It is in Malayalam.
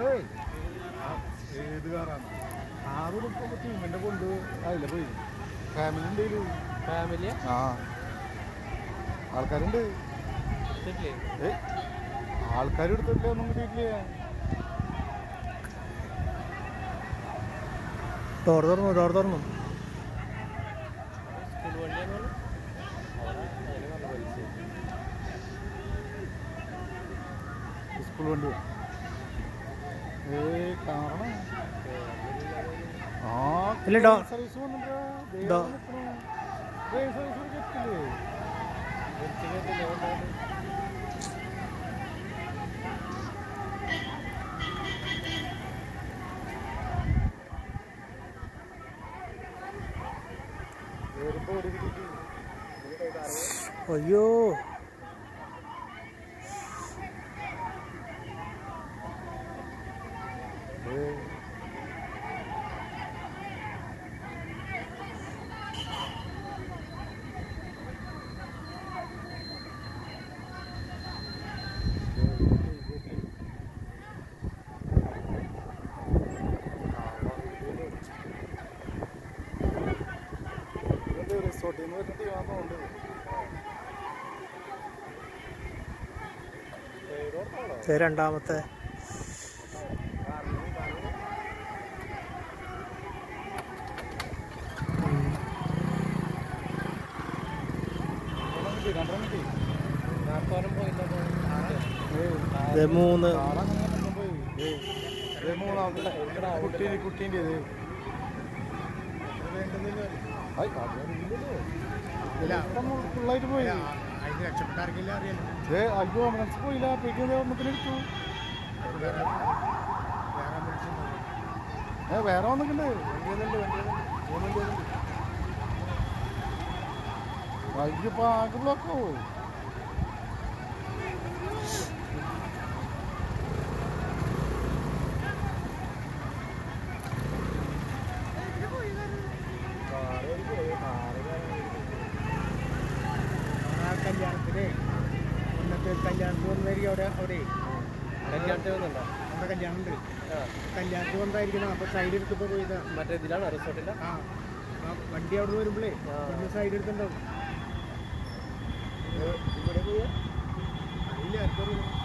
ഏയ് ആ, ഏത് കാറാണ് ആറ് മുപ്പത് ടീമിന്റെ കൊണ്ട് അതിലെ പോയി ഫാമിലി ഉണ്ട് ഫാമിലിയാ ആ ആൾക്കാരുണ്ട് ഇല്ലേ ഏയ് ആൾക്കാർ എടുത്തിട്ടില്ല ഒന്നും കിട്ടിയിട്ടില്ല ഡോർ തുറന്നു ഡോർ തുറന്നു സ്കൂൾ വണ്ടിയാന്ന് പറഞ്ഞു അവിടെ അതിന് നല്ല പൈസ സ്കൂൾ വണ്ടി ഏയ് കാണണം ആ ഇല്ല, ഡോ- സർവീസ് വന്നിട്ടാ ഡോ- സർവീസ് എത്തില്ലേ വരുമ്പോ ഒരു കിട്ടിയിട്ട് അയ്യോ ഏയ് റിസോർട്ടിൽ നിന്ന് വരുന്ന ടീമാണെന്നുണ്ട് ഇത് രണ്ടാമത്തെ ഉം. രണ്ടെണ്ണം കിട്ടി നാൽപ്പതോളം പോയില്ല ഇത് മൂന്ന് കാറങ്ങനെ പോയി ഏയ് ഇത് മൂന്നാമത്തെ കുട്ടീൻ്റെ കുട്ടീൻ്റെ ഇത് ഐ, അതറിയില്ലല്ലോ. ഇപ്പം ഫുള്ളായിട്ട് പോയി അതിന് രക്ഷപ്പെട്ടാർക്കില്ല അറിയാലോ ഏ അയ്യോ ആംബുലൻസ് പോയില്ല അപ്പോഴേക്കും ഓർമ്മത്തിന് എടുത്തു അത് വേറെ വേറെ ആംബുലൻസ് ഒന്നും ഇല്ല. ഏ വേറെ വന്നിട്ടുണ്ട് വണ്ടി വന്നിട്ടുണ്ട് വണ്ടി വന്നിട്ടുണ്ട് മൂന്ന് വണ്ടി വന്നിട്ടുണ്ട് അയ്യോ ഇപ്പൊ ആകെ ബ്ലോക്കോ ആ കല്യാണത്തിന് ഇന്നത്തെ കല്യാണത്തിന് വന്നതായിരിക്കും അവിടെ അവിടെ കല്യാണത്തിന് വന്നുണ്ടോ അവിടെ കല്യാണം ഉണ്ട് ആ കല്യാണത്തിന് വന്നതായിരിക്കണം അപ്പൊ സൈഡ് എടുത്തപ്പോ പോയതാ മറ്റേ ഇതിലാണോ റിസോർട്ടില്ല ആ ആ വണ്ടി അവിടെ വരുമ്പോഴേ ആ. വണ്ടി സൈഡ് എടുത്തിട്ടുണ്ടാവും ഇവിടെ പോയാ അറിയില്ല ആർക്കും അറിയില്ല